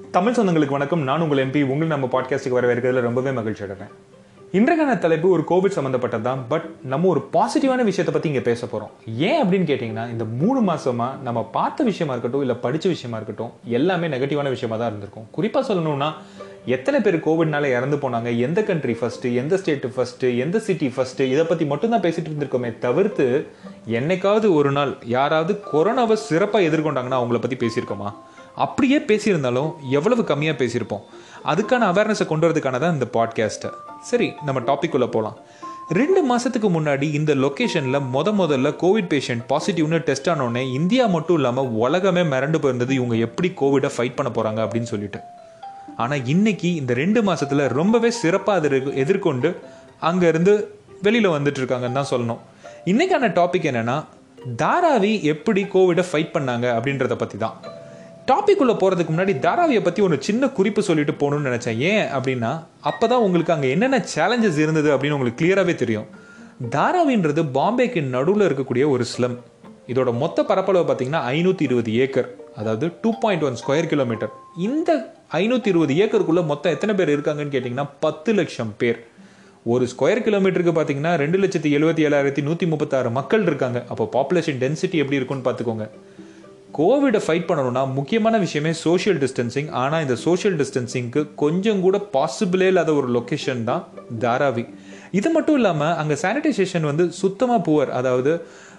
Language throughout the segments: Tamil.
தமிழ் சொந்தங்களுக்கு வணக்கம் நான் உங்கள் எம்பி உங்களை நம்ம பாட்காஸ்ட்டுக்கு வரவேற்கிறதுல ரொம்பவே மகிழ்ச்சி அடைறேன் இன்றைக்கான தலைப்பு ஒரு கோவிட் சம்மந்தப்பட்டது தான் பட் நம்ம ஒரு பாசிட்டிவான விஷயத்தை பற்றி இங்கே பேச போகிறோம் ஏன் அப்படின்னு கேட்டிங்கன்னா இந்த மூணு மாசமா நம்ம பார்த்த விஷயமா இருக்கட்டும் இல்லை படித்த விஷயமா இருக்கட்டும் எல்லாமே நெகட்டிவான விஷயமா தான் இருந்திருக்கும் குறிப்பாக சொல்லணும்னா எத்தனை பேர் கோவிட்னால இறந்து போனாங்க எந்த கண்ட்ரி ஃபர்ஸ்ட் எந்த ஸ்டேட் ஃபர்ஸ்ட் எந்த சிட்டி ஃபர்ஸ்ட் இதை பற்றி மட்டும்தான் பேசிட்டு இருந்திருக்கோமே தவிர்த்து என்னைக்காவது ஒரு நாள் யாராவது கொரோனாவை சிறப்பாக எதிர்கொண்டாங்கன்னா அவங்கள பற்றி பேசியிருக்கோமா அப்படியே பேசியிருந்தாலும் எவ்வளவு கம்மியாக பேசியிருப்போம் அதுக்கான அவேர்னஸை கொண்டு வரதுக்கான தான் இந்த பாட்காஸ்ட்டை சரி நம்ம டாபிக் உள்ள போகலாம் ரெண்டு மாதத்துக்கு முன்னாடி இந்த லொக்கேஷனில் முத முதல்ல கோவிட் பேஷண்ட் பாசிட்டிவ்னு டெஸ்ட் ஆனோடனே இந்தியா மட்டும் இல்லாமல் உலகமே மிரண்டு போயிருந்தது இவங்க எப்படி கோவிடை ஃபைட் பண்ண போகிறாங்க அப்படின்னு சொல்லிட்டு ஆனால் இன்னைக்கு இந்த ரெண்டு மாசத்துல ரொம்பவே சிறப்பாக அதை எதிர்கொண்டு அங்கேருந்து வெளியில் வந்துட்டு இருக்காங்கன்னு தான் சொல்லணும் இன்னைக்கான டாபிக் என்னன்னா தாராவி எப்படி கோவிடை ஃபைட் பண்ணாங்க அப்படின்றத பற்றி தான் டாபிக் உள்ள போகிறதுக்கு முன்னாடி தாராவியை பற்றி ஒரு சின்ன குறிப்பு சொல்லிட்டு போகணும்னு நினச்சேன் ஏன் அப்படின்னா அப்போ தான் உங்களுக்கு அங்கே என்னென்ன சேலஞ்சஸ் இருந்தது அப்படின்னு உங்களுக்கு கிளியராகவே தெரியும் தாராவின்றது பாம்பேக்கு நடுவில் இருக்கக்கூடிய ஒரு ஸ்லம் இதோட மொத்த பரப்பளவு பார்த்தீங்கன்னா ஐநூற்றி இருபது ஏக்கர் அதாவது two point one square kilometre இந்த ஐநூற்றி இருபது ஏக்கருக்குள்ள மொத்தம் எத்தனை பேர் இருக்காங்கன்னு கேட்டிங்கன்னா பத்து லட்சம் பேர் ஒரு ஸ்கொயர் கிலோமீட்டருக்கு பார்த்தீங்கன்னா ரெண்டு லட்சத்தி எழுபத்தி ஏழாயிரத்தி நூற்றி முப்பத்தாறு மக்கள் இருக்காங்க அப்போ பாப்புலேஷன் டென்சிட்டி எப்படி இருக்குன்னு பார்த்துக்கோங்க கோவிடை ஃபைட் பண்ணணும்னா முக்கியமான விஷயமே சோஷியல் டிஸ்டன்சிங் ஆனால் இந்த சோஷியல் டிஸ்டன்சிங்க்கு கொஞ்சம் கூட பாசிபிளே இல்லாத ஒரு லொக்கேஷன் தான் தாராவி இது மட்டும் இல்லாமல் அங்கே சானிடைசேஷன் வந்து சுத்தமாக புவர் அதாவது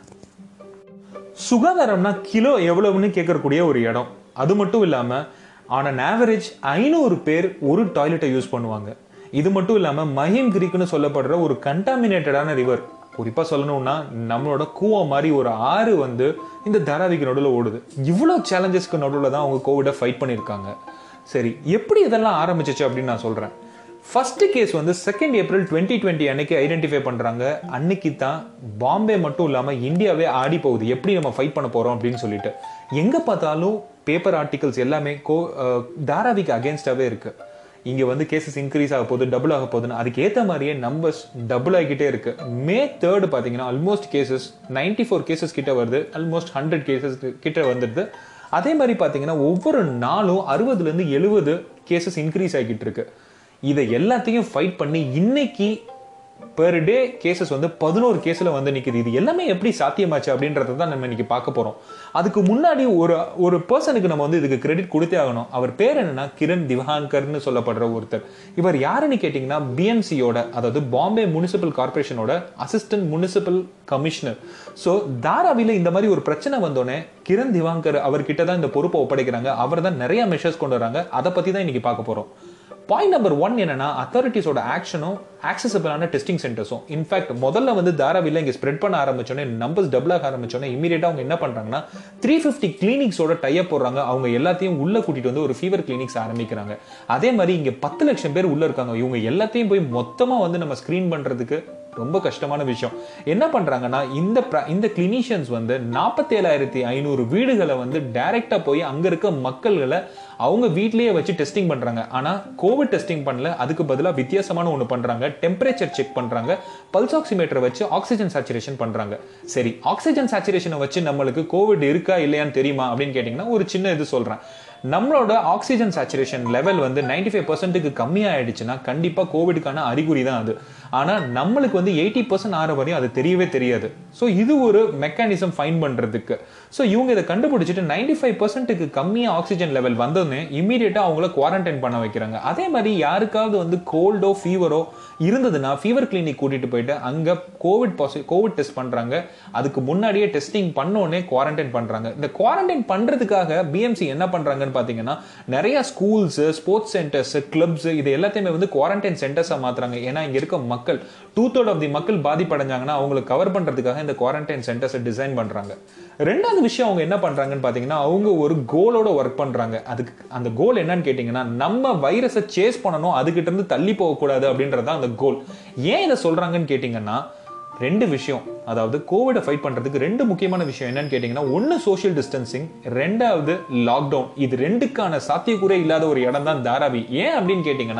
சுகாதாரம்னா கிலோ எவ்வளவுன்னு கேட்கக்கூடிய ஒரு இடம் அது மட்டும் இல்லாமல் ஆன் அன் ஆவரேஜ் ஐநூறு பேர் ஒரு டாய்லெட்டை யூஸ் பண்ணுவாங்க இது மட்டும் இல்லாமல் மஹிம் கிரிக்னு சொல்லப்படுற ஒரு கண்டாமினேட்டடான ரிவர் குறிப்பாக சொல்லணும்னா நம்மளோட கூவம் மாதிரி ஒரு ஆறு வந்து இந்த தாராவிக்கு நடுவில் ஓடுது இவ்வளோ சேலஞ்சஸ்க்கு நடுவில் தான் அவங்க கோவிடை ஃபைட் பண்ணியிருக்காங்க சரி எப்படி இதெல்லாம் ஆரம்பிச்சிச்சு அப்படின்னு நான் சொல்கிறேன் ஃபர்ஸ்ட் கேஸ் வந்து செகண்ட் ஏப்ரல் டுவெண்ட்டி டுவெண்ட்டி அன்னைக்கு ஐடென்டிஃபை பண்ணுறாங்க அன்னைக்கு தான் பாம்பே மட்டும் இல்லாமல் இந்தியாவே ஆடி போகுது எப்படி நம்ம ஃபைட் பண்ண போகிறோம் அப்படின்னு சொல்லிட்டு எங்கே பார்த்தாலும் பேப்பர் ஆர்டிகல்ஸ் எல்லாமே கோ தாராவிக்கு அகேன்ஸ்டாகவே இருக்குது இங்கே வந்து கேசஸ் இன்க்ரீஸ் ஆக போகுது டபுள் ஆக போகுதுன்னு அதுக்கு ஏற்ற மாதிரியே நம்பர்ஸ் டபுள் ஆகிக்கிட்டே இருக்கு மே தேர்டு பார்த்தீங்கன்னா almost cases ninety four cases கிட்ட வருது ஆல்மோஸ்ட் ஹண்ட்ரட் கேசஸ் கிட்ட வந்துடுது அதே மாதிரி பார்த்தீங்கன்னா ஒவ்வொரு நாளும் அறுபதுலேருந்து எழுபது கேசஸ் இன்க்ரீஸ் ஆகிக்கிட்டு இருக்கு இதை எல்லாத்தையும் ஃபைட் பண்ணி இன்னைக்கு பெர் டே கேசஸ் வந்து பதினோரு கேஸில் வந்து நிற்குது இது எல்லாமே எப்படி சாத்தியமாச்சு அப்படின்றத தான் நம்ம இன்னைக்கு பார்க்க போகிறோம் அதுக்கு முன்னாடி ஒரு ஒரு பர்சனுக்கு நம்ம வந்து இதுக்கு கிரெடிட் கொடுத்தே ஆகணும் அவர் பேர் என்னன்னா கிரண் திவான்கர்னு சொல்லப்படுற ஒருத்தர் இவர் யாருன்னு கேட்டிங்கன்னா பிஎம்சியோட அதாவது பாம்பே முனிசிபல் கார்பரேஷனோட அசிஸ்டன்ட் முனிசிபல் கமிஷனர் ஸோ தாராவில இந்த மாதிரி ஒரு பிரச்சனை வந்தோடனே கிரண் திவாங்கர் அவர்கிட்ட தான் இந்த பொறுப்பை ஒப்படைக்கிறாங்க அவர் தான் நிறைய மெஷர்ஸ் கொண்டு வராங்க அதை பற்றி தான் இன்னைக்கு பார்க்க போகிறோம் பாயிண்ட் நம்பர் ஒன் என்னன்னா அத்தாரிட்டிஸோட ஆக்ஷனும் ஆக்சசபிளான டெஸ்டிங் சென்டர்ஸும் இன்ஃபேக்ட் முதல்ல வந்து தாராவில இங்கே ஸ்ப்ரெட் பண்ண ஆரம்பிச்சோன்னே நம்பர்ஸ் டபுள் ஆக ஆரம்பிச்சோன்னே இமீடியட்டாக அவங்க என்ன பண்ணுறாங்கன்னா த்ரீ ஃபிஃப்டி கிளினிக்ஸோட டைப் போடுறாங்க அவங்க எல்லாத்தையும் உள்ள கூட்டிட்டு வந்து ஒரு ஃபீவர் கிளினிக்ஸ் ஆரம்பிக்கிறாங்க அதே மாதிரி இங்கே பத்து லட்சம் பேர் உள்ள இருக்காங்க இவங்க எல்லாத்தையும் போய் மொத்தமாக வந்து நம்ம ஸ்க்ரீன் பண்ணுறதுக்கு ரொம்ப கஷ்டமான விஷயம் என்ன பண்றாங்கன்னா இந்த இந்த கிளினிஷியன்ஸ் வந்து நாற்பத்தேழாயிரத்தி ஐநூறு வீடுகளை வந்து டைரக்டா போய் அங்க இருக்க மக்கள்களை அவங்க வீட்லயே வச்சு டெஸ்டிங் பண்றாங்க ஆனா கோவிட் டெஸ்டிங் பண்ணல அதுக்கு பதிலாக வித்தியாசமான ஒன்று பண்றாங்க டெம்பரேச்சர் செக் பண்றாங்க பல்ஸ் ஆக்சிமீட்டரை வச்சு ஆக்சிஜன் சேச்சுரேஷன் பண்றாங்க சரி ஆக்சிஜன் சேச்சுரேஷனை வச்சு நம்மளுக்கு கோவிட் இருக்கா இல்லையான்னு தெரியுமா அப்படின்னு கேட்டீங்கன்னா ஒரு சின்ன இது சொல்றேன் நம்மளோட ஆக்சிஜன் சேச்சுரேஷன் லெவல் வந்து நைன்டி ஃபைவ் பர்சன்ட்டுக்கு கம்மியாயிடுச்சுன்னா கண்டிப்பாக கோவிடுக்கான அறிகுறி தான் அது ஆனால் நம்மளுக்கு வந்து எயிட்டி பர்சன்ட் ஆற வரையும் அது தெரியவே தெரியாது ஸோ இது ஒரு மெக்கானிசம் ஃபைன் பண்ணுறதுக்கு ஸோ இவங்க இதை கண்டுபிடிச்சிட்டு நைன்டி ஃபைவ் பர்சன்ட்டுக்கு கம்மியாக ஆக்சிஜன் லெவல் வந்தோடனே இமீடியட்டாக அவங்கள குவாரண்டைன் பண்ண வைக்கிறாங்க அதே மாதிரி யாருக்காவது வந்து கோல்டோ ஃபீவரோ இருந்ததுன்னா ஃபீவர் கிளினிக் கூட்டிட்டு போயிட்டு அங்கே கோவிட் பாசி கோவிட் டெஸ்ட் பண்ணுறாங்க அதுக்கு முன்னாடியே டெஸ்டிங் பண்ணோடனே குவாரண்டைன் பண்ணுறாங்க இந்த குவாரண்டைன் பண்ணுறதுக்காக பிஎம்சி என்ன பண்ணுறாங்கன்னு பார்த்தீங்கன்னா நிறைய ஸ்கூல்ஸ் ஸ்போர்ட்ஸ் சென்டர்ஸ் கிளப்ஸ் இது எல்லாத்தையுமே வந்து குவாரண்டைன் சென்டர்ஸாக மாற்றுறாங்க ஏன்னா இங்கே இருக்க மக்கள் டூ தேர்ட் ஆஃப் தி மக்கள் பாதிப்படைஞ்சாங்கன்னா அவங்களை கவர் பண்ணுறதுக்காக இந்த குவாரண்டைன் சென்டர்ஸை டிசைன் பண்ணுறாங்க ரெண்டாவது விஷயம் அவங்க என்ன பண்ணுறாங்கன்னு பார்த்தீங்கன்னா அவங்க ஒரு கோலோட ஒர்க் பண்ணுறாங்க அதுக்கு அந்த கோல் என்னன்னு கேட்டிங்கன்னா நம்ம வைரஸை சேஸ் பண்ணணும் அதுக்கிட்ட இருந்து தள்ளி போகக்கூடாது அப்படின்றது அந்த கோல் ஏன் இதை சொல்கிறாங்கன்னு கேட்டிங்கன்னா ரெண்டு விஷயம் அதாவது கோவிடை ஃபைட் பண்ணுறதுக்கு ரெண்டு முக்கியமான விஷயம் என்னன்னு கேட்டிங்கன்னா ஒன்று சோஷியல் டிஸ்டன்சிங் ரெண்டாவது லாக்டவுன் இது ரெண்டுக்கான சாத்தியக்கூறே இல்லாத ஒரு இடம் தான் தாராவி ஏன் அப்படின்னு கேட்டிங்கன்னா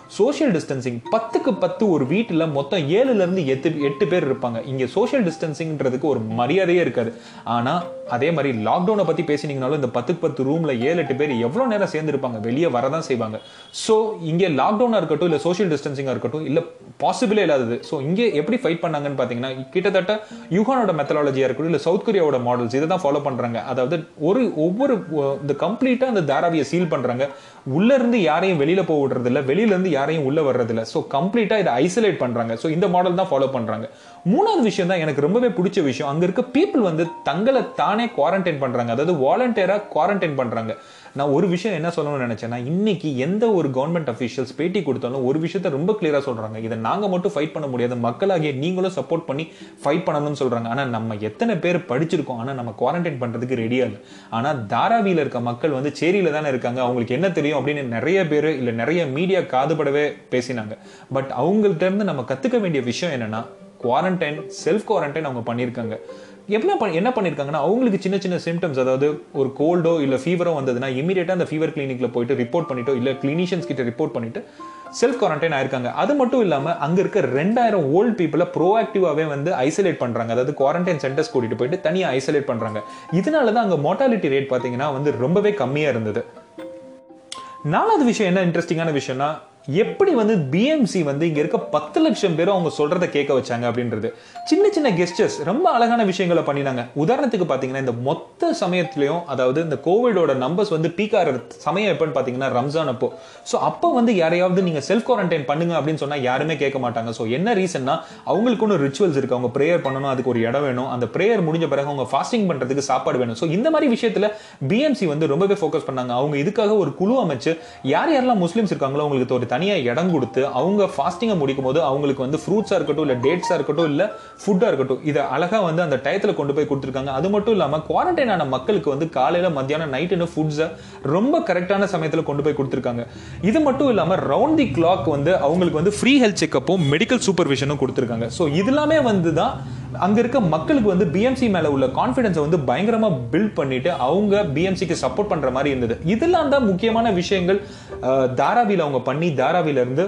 சோஷியல் டிஸ்டன்சிங் பத்துக்கு பத்து ஒரு வீட்டில் மொத்தம் ஏழுல இருந்து எட்டு எட்டு பேர் இருப்பாங்க இங்கே சோஷியல் டிஸ்டன்சிங்ன்றதுக்கு ஒரு மரியாதையே இருக்காது ஆனால் அதே மாதிரி லாக்டவுனை பற்றி பேசினீங்கனாலும் இந்த பத்துக்கு பத்து ரூமில் ஏழு எட்டு பேர் எவ்வளோ நேரம் சேர்ந்து இருப்பாங்க வெளியே வரதான் செய்வாங்க ஸோ இங்கே லாக்டவுனாக இருக்கட்டும் இல்லை சோஷியல் டிஸ்டன்சிங்காக இருக்கட்டும் இல்லை பாசிபிளே இல்லாதது ஸோ இங்கே எப்படி ஃபைட் பண்ணாங்கன்னு பார்த்தீங்கன்னா கிட்டத்தட்ட யுகானோட மெத்தடாலஜியாக இருக்கட்டும் இல்லை சவுத் கொரியாவோட மாடல்ஸ் இதை தான் ஃபாலோ பண்ணுறாங்க அதாவது ஒரு ஒவ்வொரு அஹ், இந்த கம்ப்ளீட்டாக அந்த தாராவியை சீல் பண்ணுறாங்க உள்ள இருந்து யாரையும் வெளியில போக விடுறது இல்ல வெளியில இருந்து யாரையும் உள்ள வர்றது இல்ல ஸோ கம்ப்ளீட்டா இதை ஐசோலேட் பண்றாங்க ஸோ இந்த மாடல் தான் ஃபாலோ பண்றாங்க மூணாவது விஷயம் தான் எனக்கு ரொம்பவே பிடிச்ச விஷயம் அங்க இருக்க பீப்புள் வந்து தங்களை தானே குவாரண்டைன் பண்றாங்க அதாவது வாலண்டியரா குவாரண்டைன் பண்றாங்க நான் ஒரு விஷயம் என்ன சொல்லணும்னு நினைச்சேன்னா இன்னைக்கு எந்த ஒரு கவர்மெண்ட் அஃபீஷியல்ஸ் பேட்டி கொடுத்தாலும் ஒரு விஷயத்த ரொம்ப கிளியரா சொல்றாங்க இதை நாங்க மட்டும் ஃபைட் பண்ண முடியாது மக்களாகிய நீங்களும் சப்போர்ட் பண்ணி ஃபைட் பண்ணணும்னு சொல்றாங்க ஆனா நம்ம எத்தனை பேர் படிச்சிருக்கோம் ஆனா நம்ம குவாரண்டைன் பண்றதுக்கு ரெடியா இல்லை ஆனா தாராவியில இருக்க மக்கள் வந்து சேரியில தானே இருக்காங்க அவங்களுக்கு என்ன தெரியும் அப்படின்னு நிறைய பேர் இல்ல நிறைய மீடியா காதுபடவே பேசினாங்க பட் அவங்கள்ட்ட இருந்து நம்ம கத்துக்க வேண்டிய விஷயம் என்னன்னா குவாரண்டைன் செல்ஃப் குவாரண்டைன் அவங்க பண்ணியிருக்காங்க என்ன பண்ண என்ன பண்ணியிருக்காங்கன்னா அவங்களுக்கு சின்ன சின்ன சிம்டம்ஸ் அதாவது ஒரு கோல்டோ இல்லை ஃபீவரோ வந்ததுன்னா இமீடியட்டாக அந்த ஃபீவர் கிளினிக்ல போயிட்டு ரிப்போர்ட் பண்ணிட்டோ இல்லை கிளினிஷியன்ஸ் கிட்ட ரிப்போர்ட் பண்ணிட்டு செல்ஃப் குவாரண்டைன் ஆயிருக்காங்க அது மட்டும் இல்லாமல் அங்கே இருக்க ரெண்டாயிரம் ஓல்டு பீப்புளை ப்ரோஆக்டிவாகவே வந்து ஐசோலேட் பண்ணுறாங்க அதாவது குவாரண்டைன் சென்டர்ஸ் கூட்டிட்டு போயிட்டு தனியாக ஐசோலேட் பண்ணுறாங்க இதனால தான் அங்கே மோட்டாலிட்டி ரேட் பார்த்தீங்கன்னா வந்து ரொம்பவே கம்மியாக இருந்தது நாலாவது விஷயம் என்ன இன்ட்ரெஸ்டிங்கான விஷயம்னா எப்படி வந்து பிஎம்சி வந்து இங்க இருக்க பத்து லட்சம் பேரும் அவங்க சொல்றத கேட்க வச்சாங்க அப்படின்றது சின்ன சின்ன கெஸ்டர்ஸ் ரொம்ப அழகான விஷயங்களை பண்ணினாங்க உதாரணத்துக்கு பாத்தீங்கன்னா இந்த மொத்த சமயத்திலையும் அதாவது இந்த கோவிடோட நம்பர்ஸ் வந்து பீக் ஆகிற சமயம் எப்பன்னு பாத்தீங்கன்னா ரம்ஜான் அப்போ ஸோ அப்போ வந்து யாரையாவது நீங்க செல்ஃப் குவாரண்டைன் பண்ணுங்க அப்படின்னு சொன்னா யாருமே கேட்க மாட்டாங்க ஸோ என்ன ரீசன்னா அவங்களுக்கு ஒன்று ரிச்சுவல்ஸ் இருக்கு அவங்க ப்ரேயர் பண்ணணும் அதுக்கு ஒரு இடம் வேணும் அந்த ப்ரேயர் முடிஞ்ச பிறகு அவங்க ஃபாஸ்டிங் பண்றதுக்கு சாப்பாடு வேணும் ஸோ இந்த மாதிரி விஷயத்துல பிஎம்சி வந்து ரொம்பவே ஃபோக்கஸ் பண்ணாங்க அவங்க இதுக்காக ஒரு குழு அமைச்சு யார் யாரெல்லாம் முஸ்லிம்ஸ் இருக்காங்களோ அவங்களுக்கு ஒரு தனியா இடம் கொடுத்து அவங்க ஃபாஸ்டிங்கை முடிக்கும் போது அவங்களுக்கு வந்து ஃப்ரூட்ஸா இருக்கட்டும் இல்ல டேட்ஸா இருக்கட்டும் இல்ல ஃபுட்டா இருக்கட்டும் இதை அழகா வந்து அந்த டயத்துல கொண்டு போய் கொடுத்துருக்காங்க அது மட்டும் இல்லாம குவாரண்டைன் ஆன மக்களுக்கு வந்து காலையில மத்தியானம் நைட்டுன்னு ஃபுட்ஸை ரொம்ப கரெக்டான சமயத்துல கொண்டு போய் கொடுத்துருக்காங்க இது மட்டும் இல்லாம ரவுண்ட் தி கிளாக் வந்து அவங்களுக்கு வந்து ஃப்ரீ ஹெல்த் செக்கப்பும் மெடிக்கல் சூப்பர்விஷனும் கொடுத்துருக்காங்க ஸோ இதெல்லாமே வந்து தான் அங்க இருக்க மக்களுக்கு வந்து பிஎம்சி மேல உள்ள கான்ஃபிடன்ஸை வந்து பயங்கரமா பில்ட் பண்ணிட்டு அவங்க பிஎம்சிக்கு சப்போர்ட் பண்ற மாதிரி இருந்தது இதெல்லாம் தான் முக்கியமான விஷயங்கள் அஹ், தாராவில அவங்க பண்ணி தாராவில இருந்து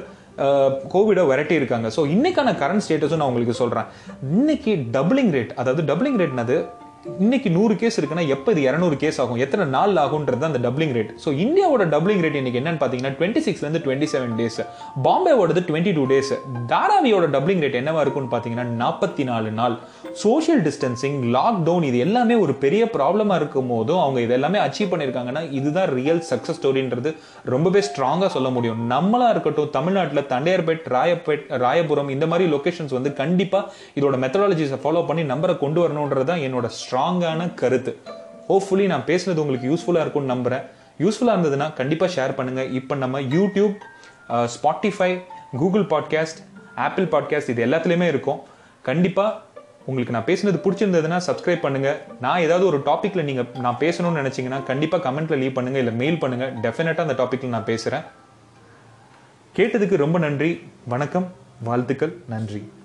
கோவிடை விரட்டி இருக்காங்க ஸோ இன்னைக்கான கரண்ட் ஸ்டேட்டஸும் நான் உங்களுக்கு சொல்றேன் இன்னைக்கு டபுளிங் ரேட் அதாவது டபுளிங் ரேட்னது இன்னைக்கு நூறு கேஸ் இருக்குன்னா எப்போ இது இரநூறு கேஸ் ஆகும் எத்தனை நாள் ஆகுன்றது அந்த டபுளிங் ரேட் ஸோ இந்தியாவோட டபுளிங் ரேட் இன்னைக்கு என்னன்னு பார்த்தீங்கன்னா டுவெண்ட்டி சிக்ஸ்லேருந்து டுவெண்ட்டி செவன் டேஸ் பாம்பேவோடது டுவெண்ட்டி டூ டேஸ் தாராவியோட டபுளிங் ரேட் என்னவா இருக்கும்னு பார்த்தீங்கன்னா நாற்பத்தி நாலு நாள் சோஷியல் டிஸ்டன்சிங் லாக்டவுன் இது எல்லாமே ஒரு பெரிய ப்ராப்ளமாக இருக்கும் போதும் அவங்க இது எல்லாமே அச்சீவ் பண்ணியிருக்காங்கன்னா இதுதான் ரியல் சக்ஸஸ் ஸ்டோரின்றது ரொம்பவே ஸ்ட்ராங்காக சொல்ல முடியும் நம்மளா இருக்கட்டும் தமிழ்நாட்டில் தண்டையார்பேட் ராயப்பேட் ராயபுரம் இந்த மாதிரி லொகேஷன்ஸ் வந்து கண்டிப்பாக இதோட மெத்தடாலஜிஸை ஃபாலோ பண்ணி நம்பரை கொண்டு வரணுன்றது தான் என்னோட ஸ்ட்ராங்கான கருத்து ஹோப்ஃபுல்லி நான் பேசுனது உங்களுக்கு யூஸ்ஃபுல்லாக இருக்கும்னு நம்புறேன் யூஸ்ஃபுல்லாக இருந்ததுன்னா கண்டிப்பாக ஷேர் பண்ணுங்க இப்போ நம்ம YouTube Spotify Google podcast Apple podcast இது எல்லாத்துலேயுமே இருக்கும் கண்டிப்பாக உங்களுக்கு நான் பேசுனது பிடிச்சிருந்ததுன்னா சப்ஸ்கிரைப் பண்ணுங்க நான் ஏதாவது ஒரு டாபிக்ல நீங்க நான் பேசணும்னு நினைச்சீங்கன்னா கண்டிப்பா கமெண்ட்ல லீவ் பண்ணுங்க இல்ல மெயில் பண்ணுங்க டெஃபினட்டா அந்த டாபிக்ல நான் பேசுறேன் கேட்டதுக்கு ரொம்ப நன்றி வணக்கம் வாழ்த்துக்கள் நன்றி